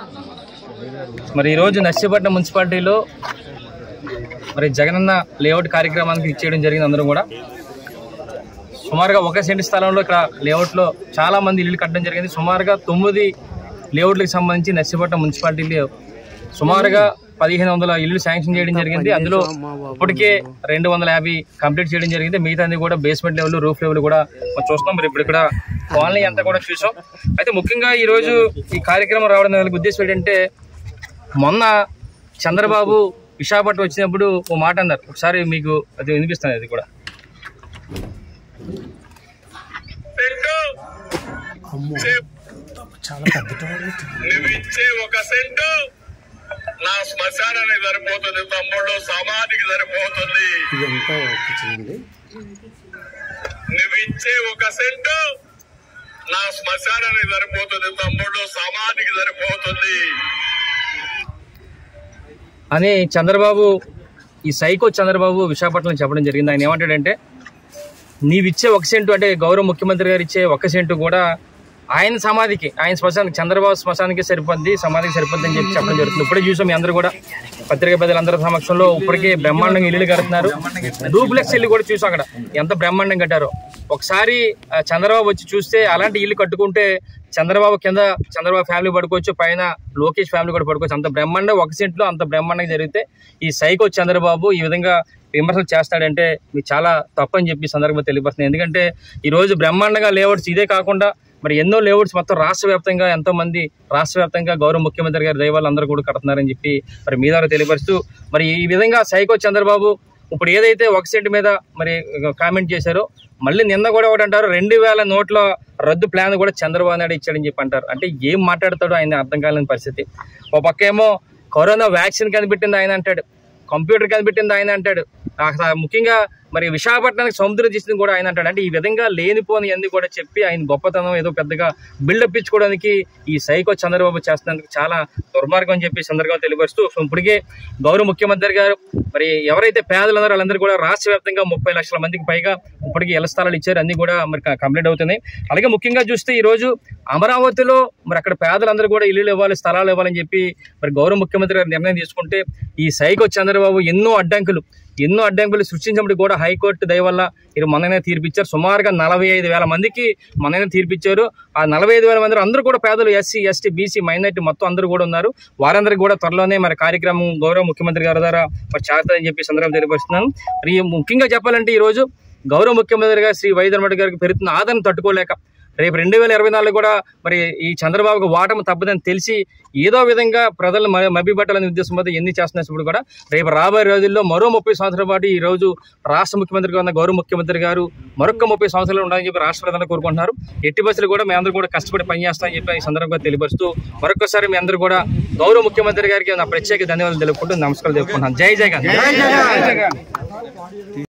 మరి ఈరోజు నర్సీపట్నం మున్సిపాలిటీలో మరి జగనన్న లేఅవుట్ కార్యక్రమానికి ఇచ్చేయడం జరిగింది అందరూ కూడా సుమారుగా ఒక సెంటు స్థలంలో ఇక్కడ లేఅవుట్లో చాలా మంది ఇల్లు కట్టడం జరిగింది సుమారుగా తొమ్మిది లేఅవుట్లకు సంబంధించి నర్సీపట్నం మున్సిపాలిటీలో సుమారుగా పదిహేను వందల ఇల్లు శాంక్షన్ చేయడం జరిగింది అందులో ఇప్పటికే రెండు వందల యాభై కంప్లీట్ చేయడం జరిగింది మిగతాది కూడా బేస్మెంట్ లెవెల్ రూఫ్ లెవెల్ కూడా మనం చూస్తున్నాం మరి ఇప్పుడు ఇక్కడ కాలనీ అంతా కూడా చూసాం అయితే ముఖ్యంగా ఈ రోజు ఈ కార్యక్రమం రావడం గల ఉద్దేశం ఏంటంటే మొన్న చంద్రబాబు విశాఖపట్నం వచ్చినప్పుడు ఓ మాట అన్నారు ఒకసారి మీకు అది వినిపిస్తుంది అది కూడా నువ్విచ్చే ఒక సెంటు నా శ్మశానానికి సరిపోతుంది తమ్ముళ్ళు సమాధికి సరిపోతుంది ఇదంతా వచ్చిందండి నువ్విచ్చే ఒక సెంటు నా శ్మశానానికి సరిపోతుంది తమ్ముళ్ళు సమాధికి సరిపోతుంది అని చంద్రబాబు ఈ సైకో చంద్రబాబు విశాఖపట్నం చెప్పడం జరిగింది ఆయన ఏమంటాడంటే నీవిచ్చే ఒక సెంటు అంటే గౌరవ ముఖ్యమంత్రి గారు ఇచ్చే ఒక సెంటు కూడా ఆయన సమాధికి ఆయన శ్మశానికి చంద్రబాబు శ్మశానికి సరిపోద్ది సమాధికి సరిపోద్ది అని చెప్పి చెప్పడం జరుగుతుంది ఇప్పుడే చూసాం మీ అందరూ కూడా పత్రికా పెద్దలందరి సమక్షంలో ఇప్పటికే బ్రహ్మాండంగా ఇల్లు కడుతున్నారు డూప్లెక్స్ ఇల్లు కూడా చూసాం అక్కడ ఎంత బ్రహ్మాండం కట్టారో ఒకసారి ఆ, చంద్రబాబు వచ్చి చూస్తే అలాంటి ఇల్లు కట్టుకుంటే చంద్రబాబు కింద చంద్రబాబు ఫ్యామిలీ పడుకోవచ్చు పైన లోకేష్ ఫ్యామిలీ కూడా పడుకోవచ్చు అంత బ్రహ్మాండం ఒక సెంట్లో అంత బ్రహ్మాండంగా జరిగితే ఈ సైకో చంద్రబాబు ఈ విధంగా విమర్శలు చేస్తాడంటే మీకు చాలా తప్పని చెప్పి ఈ సందర్భంగా తెలియపరుస్తుంది ఎందుకంటే ఈ రోజు బ్రహ్మాండంగా లేఅవుట్స్ ఇదే కాకుండా మరి ఎన్నో లేఅవుట్స్ మొత్తం రాష్ట్ర వ్యాప్తంగా ఎంతో మంది రాష్ట్ర వ్యాప్తంగా గౌరవ ముఖ్యమంత్రి గారి దైవాలు అందరూ కూడా కడుతున్నారని చెప్పి మరి మీ ద్వారా తెలియపరుస్తూ మరి ఈ విధంగా సైకో చంద్రబాబు ఇప్పుడు ఏదైతే ఒక సెంట్ మీద మరి కామెంట్ చేశారో మళ్ళీ నిన్న కూడా ఒకటి అంటారు రెండు వేల నోట్ల రద్దు ప్లాన్ కూడా చంద్రబాబు నాయుడు ఇచ్చాడని చెప్పి అంటారు అంటే ఏం మాట్లాడతాడో ఆయన అర్థం కాలేని పరిస్థితి ఒక పక్క ఏమో కరోనా వ్యాక్సిన్ కనిపెట్టింది ఆయన అంటాడు కంప్యూటర్ కనిపెట్టింది ఆయన అంటాడు అసలు ముఖ్యంగా మరి విశాఖపట్నానికి సముద్రం చేసింది కూడా ఆయన అంటాడు అంటే ఈ విధంగా లేనిపోని అన్ని కూడా చెప్పి ఆయన గొప్పతనం ఏదో పెద్దగా బిల్డప్ ఇచ్చుకోవడానికి ఈ సైకో చంద్రబాబు చేస్తున్నందుకు చాలా దుర్మార్గం అని చెప్పి ఈ సందర్భంగా తెలియపరుస్తూ సో ఇప్పటికే గౌరవ ముఖ్యమంత్రి గారు మరి ఎవరైతే పేదలు ఉన్నారో వాళ్ళందరూ కూడా రాష్ట్ర వ్యాప్తంగా ముప్పై లక్షల మందికి పైగా ఇప్పటికీ ఇళ్ల స్థలాలు ఇచ్చారు అన్ని కూడా మరి కంప్లీట్ అవుతున్నాయి అలాగే ముఖ్యంగా చూస్తే ఈ రోజు అమరావతిలో మరి అక్కడ పేదలందరూ కూడా ఇల్లు ఇవ్వాలి స్థలాలు ఇవ్వాలని చెప్పి మరి గౌరవ ముఖ్యమంత్రి గారు నిర్ణయం తీసుకుంటే ఈ సైకో చంద్రబాబు ఎన్నో అడ్డంకులు ఎన్నో అడ్డంకులు సృష్టించినప్పుడు కూడా హైకోర్టు దయ వల్ల ఇది మొన్ననే తీర్పిచ్చారు సుమారుగా నలభై ఐదు వేల మందికి మొన్ననే తీర్పిచ్చారు ఆ నలభై ఐదు వేల మంది అందరూ కూడా పేదలు ఎస్సీ ఎస్టీ బీసీ మైనార్టీ మొత్తం అందరూ కూడా ఉన్నారు వారందరికీ కూడా త్వరలోనే మరి కార్యక్రమం గౌరవ ముఖ్యమంత్రి గారి ద్వారా మరి చేస్తారని చెప్పి ఈ సందర్భంగా తెలియపరుస్తున్నాను మరి ముఖ్యంగా చెప్పాలంటే ఈ రోజు గౌరవ ముఖ్యమంత్రి గారు శ్రీ వైద్యరెడ్డి గారికి పెరుగుతున్న ఆదరణ తట్టుకోలేక రేపు రెండు వేల ఇరవై నాలుగు కూడా మరి ఈ చంద్రబాబుకు వాటమి తప్పదని తెలిసి ఏదో విధంగా ప్రజలు మభ్యపెట్టాలనే ఉద్దేశంతో ఎన్ని చేస్తున్నప్పుడు కూడా రేపు రాబోయే రోజుల్లో మరో ముప్పై సంవత్సరాల పాటు ఈ రోజు రాష్ట్ర ముఖ్యమంత్రిగా ఉన్న గౌరవ ముఖ్యమంత్రి గారు మరొక ముప్పై సంవత్సరాలు ఉండాలని చెప్పి రాష్ట్ర ప్రజలు కోరుకుంటున్నారు ఎట్టి బస్సులు కూడా మేము అందరూ కూడా కష్టపడి పనిచేస్తామని చెప్పి ఈ సందర్భంగా తెలియపరుస్తూ మరొకసారి మీ అందరూ కూడా గౌరవ ముఖ్యమంత్రి గారికి నా ప్రత్యేక ధన్యవాదాలు తెలుపుకుంటూ నమస్కారం తెలుపుకుంటున్నాను జై జగన్